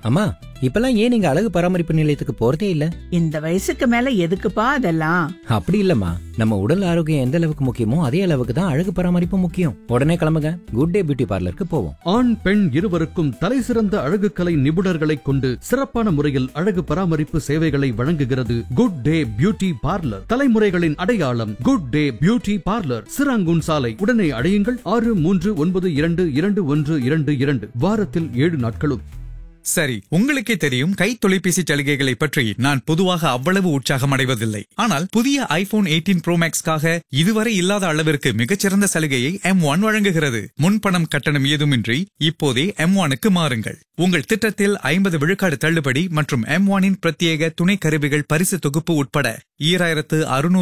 அம்மா இப்பெல்லாம் ஏன் நீங்க அழகு பராமரிப்பு நிலையத்துக்கு போறதே இல்ல இந்த வயசுக்கு மேல எதுக்குப்பா அதெல்லாம் அப்படி இல்லம்மா நம்ம உடல் ஆரோக்கியம் எந்த அளவுக்கு முக்கியமோ அதே அளவுக்கு தான் அழகு பராமரிப்பு முக்கியம் உடனே கிளம்புங்க குட் டே பியூட்டி பார்லருக்கு போவோம் ஆண் பெண் இருவருக்கும் தலைசிறந்த அழகுக்கலை நிபுணர்களைக் கொண்டு சிறப்பான முறையில் அழகு பராமரிப்பு சேவைகளை வழங்குகிறது குட் டே பியூட்டி பார்லர் தலைமுறைகளின் அடையாளம் good day beauty parlour Serangoon சாலை உடனே அடையுங்கள் ஆறு மூன்று ஒன்பது இரண்டு இரண்டு ஒன்று இரண்டு இரண்டு வாரத்தில் ஏழு நாட்களும் சரி உங்களுக்கே தெரியும் கை தொலைபேசி சலுகைகளை பற்றி நான் பொதுவாக அவ்வளவு உற்சாகம் அடைவதில்லை ஆனால் புதிய ஐபோன் 18 ப்ரோ மேக்ஸ்க்காக இதுவரை இல்லாத அளவிற்கு மிகச்சிறந்த சலுகையை எம் ஒன் வழங்குகிறது முன்பணம் கட்டணம் ஏதுமின்றி இப்போதே எம் ஒனுக்கு மாறுங்கள் உங்கள் திட்டத்தில் ஐம்பது விழுக்காடு தள்ளுபடி மற்றும் எம் ஒனின் பிரத்யேக துணை கருவிகள் பரிசு தொகுப்பு உட்பட ஈராயிரத்து அறுநூறு